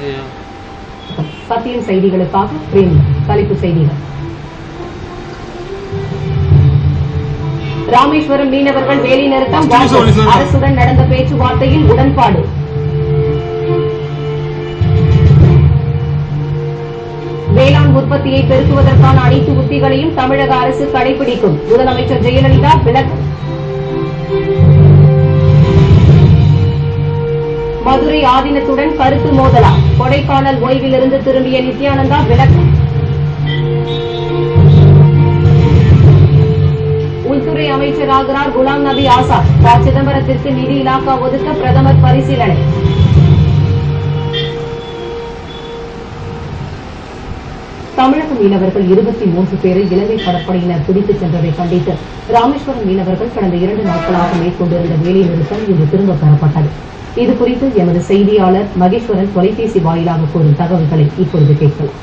சத்தியம் செய்திகளுக்காக பிரேம் தலைப்புச் செய்திகள் ராமேஸ்வரம் மீனவர்கள் வேலை நிறுத்தம் First நிமிஷம், நிமிஷம். அரசுடன் நடந்த பேச்சுவார்த்தையில் உடன்பாடு வேளாண் உற்பத்தியை பெருக்குவதற்கான அனைத்து உத்திகளையும் தமிழக அரசு கடைபிடிக்கும் முதலமைச்சர் ஜெயலலிதா விளக்கம் மதுரை ஆதீனத்துடன் கருத்து மோதலாம் கொடைக்கானல் ஓய்விலிருந்து திரும்பிய நித்யானந்தா விளக்கம் உள்துறை அமைச்சராகிறார் குலாம் நபி ஆசாத் ப சிதம்பரத்திற்கு நிதி இலாக்கா ஒதுக்க பிரதமர் பரிசீலனை தமிழக மீனவர்கள் இருபத்தி மூன்று பேரை இலங்கை கடற்படையினர் பிடித்துச் சென்றதை கண்டித்து ராமேஸ்வரம் மீனவர்கள் கடந்த இரண்டு நாட்களாக மேற்கொண்டிருந்த வேலை நிறுத்தம் இன்று திரும்பப் பெறப்பட்டது இது குறித்து எமது செய்தியாளர் மகேஸ்வரன் தொலைபேசி வாயிலாக கூறும் தகவல்களை இப்பொழுது கேட்கலாம்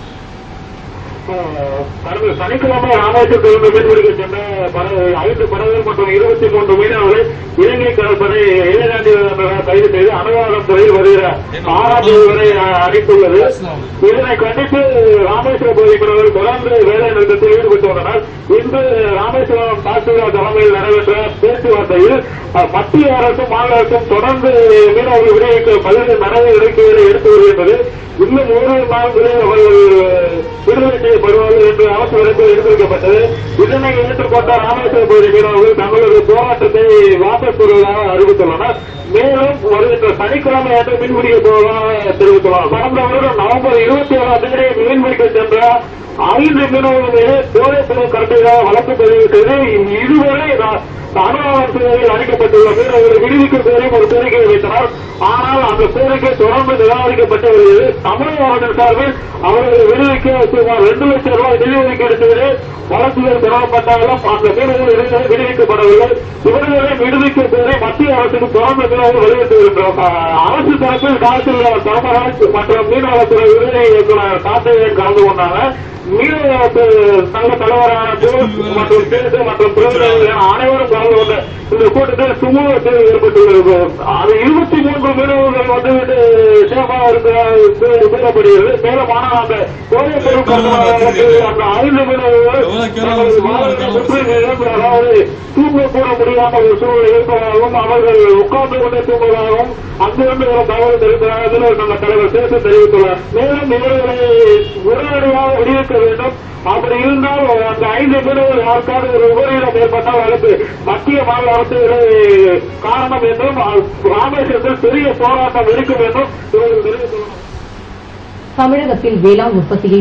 கடந்த சனிக்கிழமை ராமேஸ்வரத்திலிருந்து மீன்பிடிக்க சென்ற படகு ஐந்து படகுகள் மற்றும் இருபத்தி மூன்று மீனவர்களை இலங்கை கடற்படை எல்லைதாண்டி கைது செய்து அனுராதம் துறையில் வருகிற ஆறாம் தேதி வரை அளித்துள்ளது இதனை கண்டித்து ராமேஸ்வர பகுதி மீனவர்கள் தொடர்ந்து வேலை நிறுத்தத்தில் ஈடுபட்டு வந்தனர் இன்று ராமேஸ்வரம் தாசில்தார் தலைமையில் நடைபெற்ற பேச்சுவார்த்தையில் அஹ், மத்திய அரசும் மாநில அரசும் தொடர்ந்து மீனவர்கள் விடுவிக்க பல்வேறு நடவடிக்கைகளை எடுத்து வருகின்றது இன்னும் ஓரிரு நாட்களில் அவர்கள் விடுதலை செய்யப்படுவார்கள் என்று அரசு வரைக்கும் எடுத்துரைக்கப்பட்டது இதனை ஏற்றுக்கொண்ட ராமேஸ்வர பகுதி மீனவர்கள் தங்களது போராட்டத்தை வாபஸ் பெறுவதாக அறிவித்துள்ளனர் மேலும் வருகின்ற சனிக்கிழமை அன்று மீன்பிடிக்க போவதாக தெரிவித்துள்ளனர் கடந்த வருடம் நவம்பர் இருபத்தி ஏழாம் தேதி மீன்பிடிக்க சென்ற ஐந்து மீனவர்கள் மீது போதைப் பொருள் கடத்தலாக வழக்கு பதிவு செய்து இதுவரை அனுபவத்தில் அளிக்கப்பட்டுள்ள மீனவர்களை விடுவிக்கும் கோரி ஒரு கோரிக்கை வைத்தனர் ஆனால் அந்த கோரிக்கை தொடர்ந்து நிராகரிக்கப்பட்டு வருகிறது தமிழக அரசின் சார்பில் அவர்களை விடுவிக்க சுமார் ரெண்டு லட்சம் ரூபாய் நிதி ஒதுக்கீடு செய்து வழக்குகள் தொடரப்பட்டாலும் அந்த மீனவர்கள் இதுவரை விடுவிக்கப்படவில்லை இவர்களை விடுவிக்க கோரி மத்திய அரசுக்கு தொடர்ந்து மீனவர்கள் வலியுறுத்தி வருகிறோம் அஹ், அரசு தரப்பில் காலத்தில் தர்மராஜ் மற்றும் மீனவளத்துறை உதவி இயக்குநர் கார்த்திகேயன் கலந்து கொண்டாங்க மீனவ சங்க தலைவரான ஜோஸ் மற்றும் சேது மற்றும் பிரதிநிதிகள் என அனைவரும் கலந்து கொண்ட இந்த கூட்டத்தில் சுமூகத்தில் ஏற்பட்டுள்ளது அது இருபத்தி மூன்று மீனவர்கள் வந்துவிட்டு சேஃபாக இருக்க கூறப்படுகிறது மேலும் ஆனால் அந்த போதைப் பொருள் கடத்தலாளர்களுக்கு அந்த ஐந்து மீனவர்கள் தங்களது வாழ்வை முற்றிலும் இழந்து, அதாவது தூங்க கூட முடியாத ஒரு சூழ்நிலை இருப்பதாகவும் அவர்கள் உட்கார்ந்து கொண்டே தூங்குவதாகவும் அங்கிருந்து ஒரு தகவல் தெரிவித்ததாக மீனவர் தலைவர் சேசு தெரிவித்துள்ளார் மேலும் இவர்களை உடனடியாக விடுவிக்க வேண்டும் அப்படி இருந்தால் அந்த ஐந்து மீனவர்கள் யாருக்காவது ஒரு உபரியிடம் ஏற்பட்டால் அதற்கு மத்திய மாநில அரசுகளே காரணம் என்றும் ராமேஸ்வரத்தில் பெரிய போராட்டம் இருக்கும் என்றும் இவர்கள் தெரிவித்துள்ளனர் தமிழகத்தில் வேளாண் உற்பத்தியை